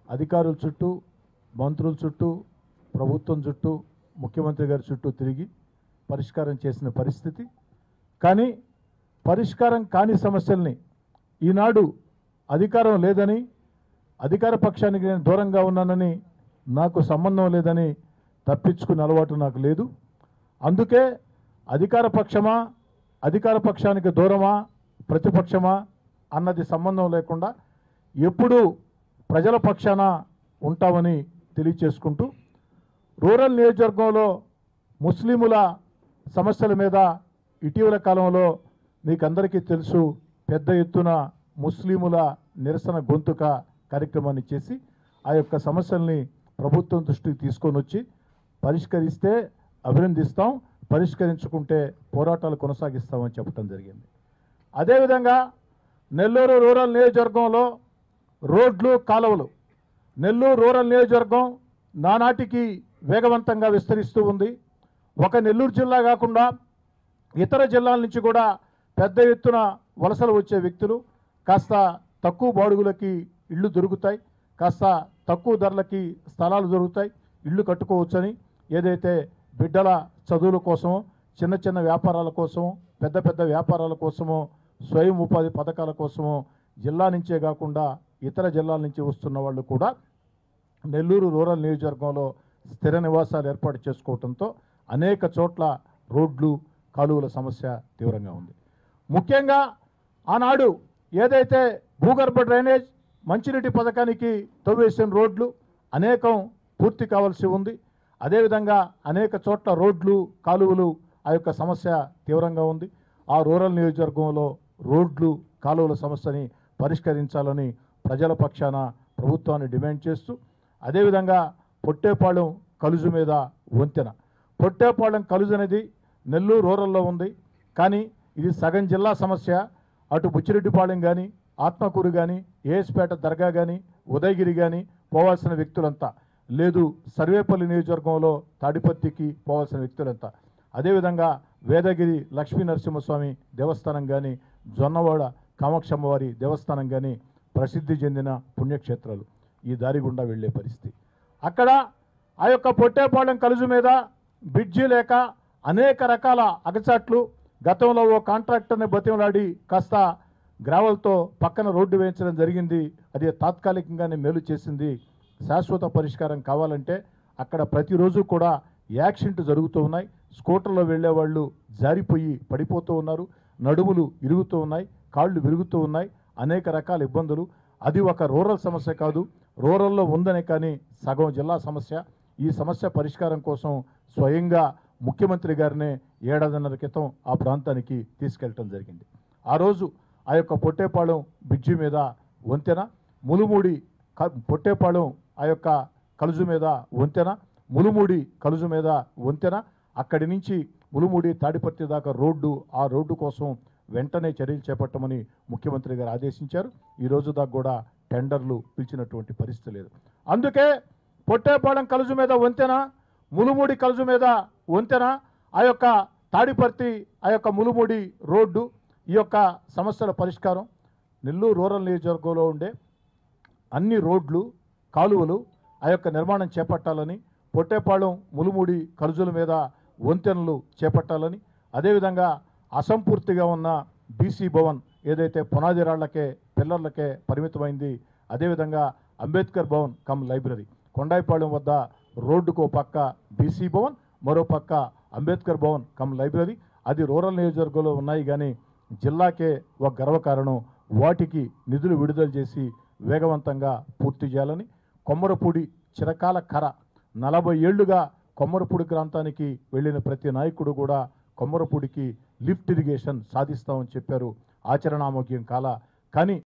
అధికారుల చుట్టూ మంత్రుల చుట్టూ ప్రభుత్వం చుట్టూ ముఖ్యమంత్రి గారి చుట్టూ తిరిగి పరిష్కారం చేసిన పరిస్థితి కానీ పరిష్కారం కాని సమస్యల్ని ఈనాడు అధికారం లేదని అధికార పక్షానికి నేను దూరంగా ఉన్నానని నాకు సంబంధం లేదని తప్పించుకునే అలవాటు నాకు లేదు అందుకే అధికార పక్షమా అధికార పక్షానికి దూరమా ప్రతిపక్షమా అన్నది సంబంధం లేకుండా ఎప్పుడూ ప్రజల పక్షాన ఉంటామని తెలియచేసుకుంటూ రూరల్ నియోజకవర్గంలో ముస్లిముల సమస్యల మీద ఇటీవల కాలంలో మీకందరికీ తెలుసు పెద్ద ఎత్తున ముస్లిముల నిరసన గొంతుక కార్యక్రమాన్ని చేసి ఆ యొక్క సమస్యల్ని ప్రభుత్వం దృష్టికి తీసుకొని వచ్చి పరిష్కరిస్తే అభినందిస్తాం పరిష్కరించుకుంటే పోరాటాలు కొనసాగిస్తామని చెప్పడం జరిగింది అదేవిధంగా నెల్లూరు రూరల్ నియోజకవర్గంలో రోడ్లు కాలువలు నెల్లూరు రూరల్ నియోజకవర్గం నానాటికి వేగవంతంగా విస్తరిస్తూ ఉంది ఒక నెల్లూరు జిల్లా కాకుండా ఇతర జిల్లాల నుంచి కూడా పెద్ద ఎత్తున వలసలు వచ్చే వ్యక్తులు కాస్త తక్కువ బాడుగులకి ఇళ్ళు దొరుకుతాయి కాస్త తక్కువ ధరలకి స్థలాలు దొరుకుతాయి ఇళ్ళు కట్టుకోవచ్చని ఏదైతే బిడ్డల చదువుల కోసమో చిన్న చిన్న వ్యాపారాల కోసమో పెద్ద పెద్ద వ్యాపారాల కోసమో స్వయం ఉపాధి పథకాల కోసమో జిల్లా నుంచే కాకుండా ఇతర జిల్లాల నుంచి వస్తున్న వాళ్ళు కూడా నెల్లూరు రూరల్ నియోజకవర్గంలో స్థిర నివాసాలు ఏర్పాటు చేసుకోవడంతో అనేక చోట్ల రోడ్లు కాలువల సమస్య తీవ్రంగా ఉంది ముఖ్యంగా ఆనాడు ఏదైతే భూగర్భ డ్రైనేజ్ మంచినీటి పథకానికి తవ్వేసిన రోడ్లు అనేకం పూర్తి కావాల్సి ఉంది అదేవిధంగా అనేక చోట్ల రోడ్లు కాలువలు ఆ యొక్క సమస్య తీవ్రంగా ఉంది ఆ రూరల్ నియోజకవర్గంలో రోడ్లు కాలువల సమస్యని పరిష్కరించాలని ప్రజల పక్షాన ప్రభుత్వాన్ని డిమాండ్ చేస్తూ అదేవిధంగా పొట్టేపాళెం కలుజు మీద వంతెన పొట్టేపాళెం కలుజు అనేది నెల్లూరు రూరల్లో ఉంది కానీ ఇది సగం జిల్లా సమస్య అటు బుచ్చిరెడ్డిపాళెం కానీ ఆత్మకూరు కానీ ఏఎస్పేట దర్గా కానీ ఉదయగిరి కానీ పోవాల్సిన వ్యక్తులంతా లేదు సర్వేపల్లి నియోజకవర్గంలో తాడిపత్తికి పోవాల్సిన వ్యక్తులంతా అదేవిధంగా వేదగిరి లక్ష్మీ నరసింహస్వామి దేవస్థానం కానీ జొన్నవాడ కామాక్షమ్మవారి దేవస్థానం కానీ ప్రసిద్ధి చెందిన పుణ్యక్షేత్రాలు ఈ దారి గుండా వెళ్ళే పరిస్థితి అక్కడ ఆ యొక్క పొట్టేపాళెం కలుజు మీద బ్రిడ్జి లేక అనేక రకాల అగచాట్లు గతంలో ఓ కాంట్రాక్టర్ని బతిమలాడి కాస్త గ్రావెల్తో పక్కన రోడ్డు వేయించడం జరిగింది అది తాత్కాలికంగానే మేలు చేసింది శాశ్వత పరిష్కారం కావాలంటే అక్కడ ప్రతిరోజు కూడా యాక్సిడెంట్ జరుగుతూ ఉన్నాయి స్కూటర్లో వెళ్ళే వాళ్ళు జారిపోయి పడిపోతూ ఉన్నారు నడుములు ఇరుగుతూ ఉన్నాయి కాళ్ళు విరుగుతూ ఉన్నాయి అనేక రకాల ఇబ్బందులు అది ఒక రూరల్ సమస్య కాదు రూరల్లో ఉందనే కానీ సగం జిల్లా సమస్య ఈ సమస్య పరిష్కారం కోసం స్వయంగా ముఖ్యమంత్రి గారినే ఏడాదిన్నర క్రితం ఆ ప్రాంతానికి తీసుకెళ్ళటం జరిగింది ఆ రోజు ఆ యొక్క పొట్టేపాళెం బ్రిడ్జి మీద వంతెన ములుమూడి క- పొట్టేపాళెం ఆ యొక్క కలుజు మీద వంతెన ములుమూడి కలుజు మీద వంతెన అక్కడి నుంచి ములుమూడి తాడిపత్రి దాకా రోడ్డు ఆ రోడ్డు కోసం వెంటనే చర్యలు చేపట్టమని ముఖ్యమంత్రి గారు ఆదేశించారు ఈ రోజు దాకా కూడా టెండర్లు పిలిచినటువంటి పరిస్థితి లేదు అందుకే పొట్టేపాళెం కలుజు మీద వంతెన ములుమూడి కలుజు మీద వంతెన ఆ యొక్క తాడిపర్తి ఆ యొక్క ములుమూడి రోడ్డు ఈ యొక్క సమస్యల పరిష్కారం నెల్లూరు రూరల్ నియోజకవర్గంలో ఉండే అన్ని రోడ్లు కాలువలు ఆ యొక్క నిర్మాణం చేపట్టాలని పొట్టేపాళెం ములుమూడి కలుజుల మీద వంతెనలు చేపట్టాలని అదేవిధంగా అసంపూర్తిగా ఉన్న బీసీ భవన్ ఏదైతే పునాది రాళ్లకే పిల్లర్లకే పరిమితమైంది అదేవిధంగా అంబేద్కర్ భవన్ కమ్ లైబ్రరీ కొండాయిపాళెం వద్ద రోడ్డుకు ఓ పక్క బీసీ భవన్ మరో పక్క అంబేద్కర్ భవన్ కమ్ లైబ్రరీ అది రూరల్ నియోజకవర్గంలో ఉన్నాయి కానీ జిల్లాకే ఒక గర్వకారణం వాటికి నిధులు విడుదల చేసి వేగవంతంగా పూర్తి చేయాలని కొమ్మరపూడి చిరకాల కర నలభై ఏళ్లుగా కొమ్మరపూడి ప్రాంతానికి వెళ్ళిన ప్రతి నాయకుడు కూడా కొమ్మరపూడికి లిఫ్ట్ ఇరిగేషన్ సాధిస్తామని చెప్పారు ఆచరణామోగ్యం కాల కానీ